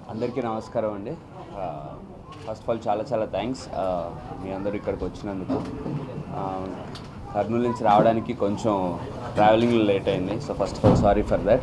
అందరికీ నమస్కారం అండి ఫస్ట్ ఆఫ్ ఆల్ చాలా చాలా థ్యాంక్స్ మీ అందరూ ఇక్కడికి వచ్చినందుకు ఆ, కర్నూలు నుంచి రావడానికి కొంచెం ట్రావెలింగ్ లేట్ అయింది so first of all sorry for that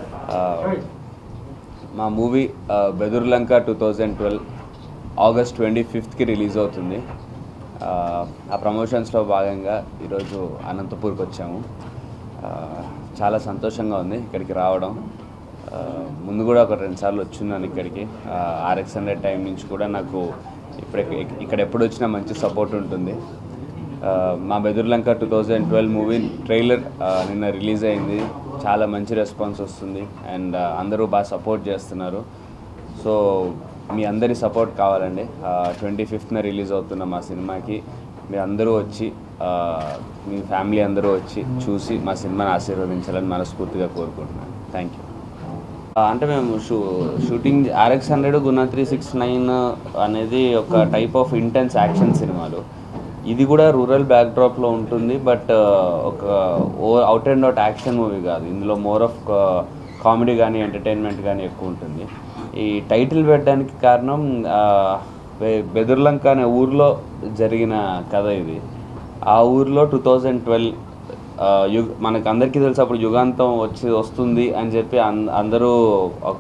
మా movie Bedurulanka two thousand twelve August twenty ఫిఫ్త్కి రిలీజ్ అవుతుంది ఆ, ఆ ప్రమోషన్స్లో భాగంగా ఈరోజు అనంతపూర్కి వచ్చాము ఆ, చాలా సంతోషంగా ఉంది ఇక్కడికి రావడం ఆ, ముందు కూడా ఒక రెండు సార్లు వచ్చున్నాను ఇక్కడికి ఆర్ఎక్స్ హండ్రెడ్ టైం నుంచి కూడా నాకు ఇప్పుడు ఇక్కడ ఎప్పుడు వచ్చినా మంచి సపోర్ట్ ఉంటుంది ఆ, మా Bedurulanka two thousand twelve movie trailer నిన్న రిలీజ్ అయింది చాలా మంచి రెస్పాన్స్ వస్తుంది అండ్ అందరూ బాగా సపోర్ట్ చేస్తున్నారు సో మీ అందరి సపోర్ట్ కావాలండి ట్వంటీ ఫిఫ్త్న రిలీజ్ అవుతున్న మా సినిమాకి మీరు అందరూ వచ్చి ఆ, మీ ఫ్యామిలీ అందరూ వచ్చి చూసి మా సినిమాని ఆశీర్వదించాలని మనస్ఫూర్తిగా కోరుకుంటున్నాను థ్యాంక్ యూ అంటే మేము షూ shooting RX hundred Guna three six nine అనేది ఒక టైప్ ఆఫ్ ఇంటెన్స్ యాక్షన్ సినిమాలు ఇది కూడా రూరల్ బ్యాక్డ్రాప్లో ఉంటుంది బట్ ఒక ఓ out and out action movie కాదు ఇందులో మోర్ ఆఫ్ కామెడీ కానీ ఎంటర్టైన్మెంట్ కానీ ఎక్కువ ఉంటుంది ఈ టైటిల్ పెట్టడానికి కారణం ఆ, బె- బెదుర్లంక అనే ఊర్లో జరిగిన కథ ఇది ఆ ఊర్లో టూ థౌజండ్ ట్వెల్వ్ యుగ మనకు అందరికీ తెలుసు అప్పుడు యుగాంతం వచ్చి వస్తుంది అని చెప్పి అన్- అందరూ ఒక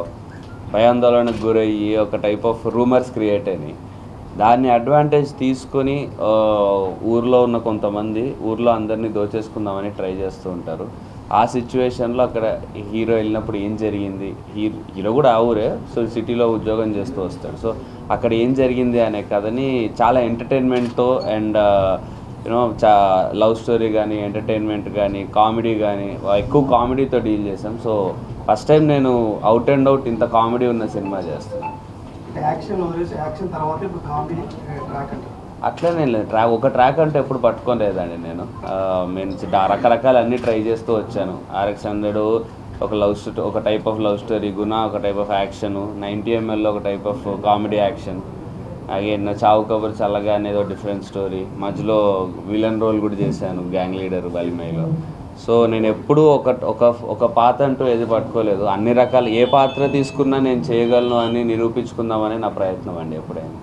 భయాందోళనకు గురయ్యి ఒక టైప్ ఆఫ్ రూమర్స్ క్రియేట్ అయినాయి దాన్ని అడ్వాంటేజ్ తీసుకొని ఆ, ఊర్లో ఉన్న కొంతమంది ఊర్లో అందరినీ దోచేసుకుందామని ట్రై చేస్తూ ఉంటారు ఆ సిచ్యువేషన్లో అక్కడ హీరో వెళ్ళినప్పుడు ఏం జరిగింది హీరో హీరో కూడా ఆ ఊరే సో సిటీలో ఉద్యోగం చేస్తూ వస్తాడు సో అక్కడ ఏం జరిగింది అనే కథని చాలా ఎంటర్టైన్మెంట్తో అండ్ యూనో చా లవ్ స్టోరీ కానీ ఎంటర్టైన్మెంట్ కానీ కామెడీ కానీ ఎక్కువ కామెడీతో డీల్ చేసాం సో ఫస్ట్ టైం నేను అవుట్ అండ్ అవుట్ ఇంత కామెడీ ఉన్న సినిమా చేస్తున్నాను యాక్షన్ వదిలేసి యాక్షన్ తర్వాత ఇప్పుడు కామెడీ ట్రాక్ అంటారు అట్లనే లేదు ట్రాక్ ఒక ట్రాక్ అంటే ఎప్పుడు పట్టుకోలేదండి నేను ఆ, నేను చి- రకరకాల అన్ని ట్రై చేస్తూ వచ్చాను ఆర్ఎక్స్ హండ్రెడ్ ఒక లవ్ స్టోరీ ఒక type of love story Guna ఒక టైప్ ఆఫ్ యాక్షన్ నైంటీ ఎంఎల్లో ఒక type of comedy action again Chaavu Kaburu Challaga అనేది ఒక డిఫరెంట్ స్టోరీ మధ్యలో విలన్ రోల్ కూడా చేశాను గ్యాంగ్ లీడర్ బలిమైలో సో నేను ఎప్పుడూ ఒక ఒక ఒక పాత్ర అంటూ ఏది పట్టుకోలేదు అన్ని రకాల ఏ పాత్ర తీసుకున్నా నేను చేయగలను అని నిరూపించుకుందామని నా ప్రయత్నం అండి ఎప్పుడైనా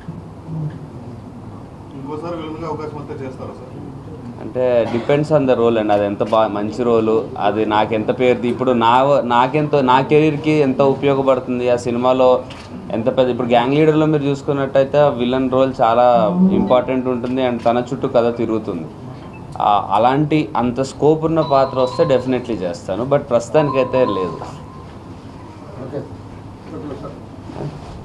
ఇంకోసారి విలన్గా అవకాశం వస్తే చేస్తారా సార్ అంటే డిపెండ్స్ ఆన్ ద రోల్ అండి అది ఎంత బాగా మంచి రోలు అది నాకెంత పేరు ఇప్పుడు నా నాకెంత నా కెరీర్కి ఎంత ఉపయోగపడుతుంది ఆ సినిమాలో ఎంత పెద్ద ఇప్పుడు గ్యాంగ్ లీడర్లో మీరు చూసుకున్నట్టయితే విలన్ రోల్ చాలా ఇంపార్టెంట్ ఉంటుంది అండ్ తన చుట్టూ కథ తిరుగుతుంది ఆ, అలాంటి అంత స్కోప్ ఉన్న పాత్ర వస్తే డెఫినెట్లీ చేస్తాను బట్ ప్రస్తుతానికైతే లేదు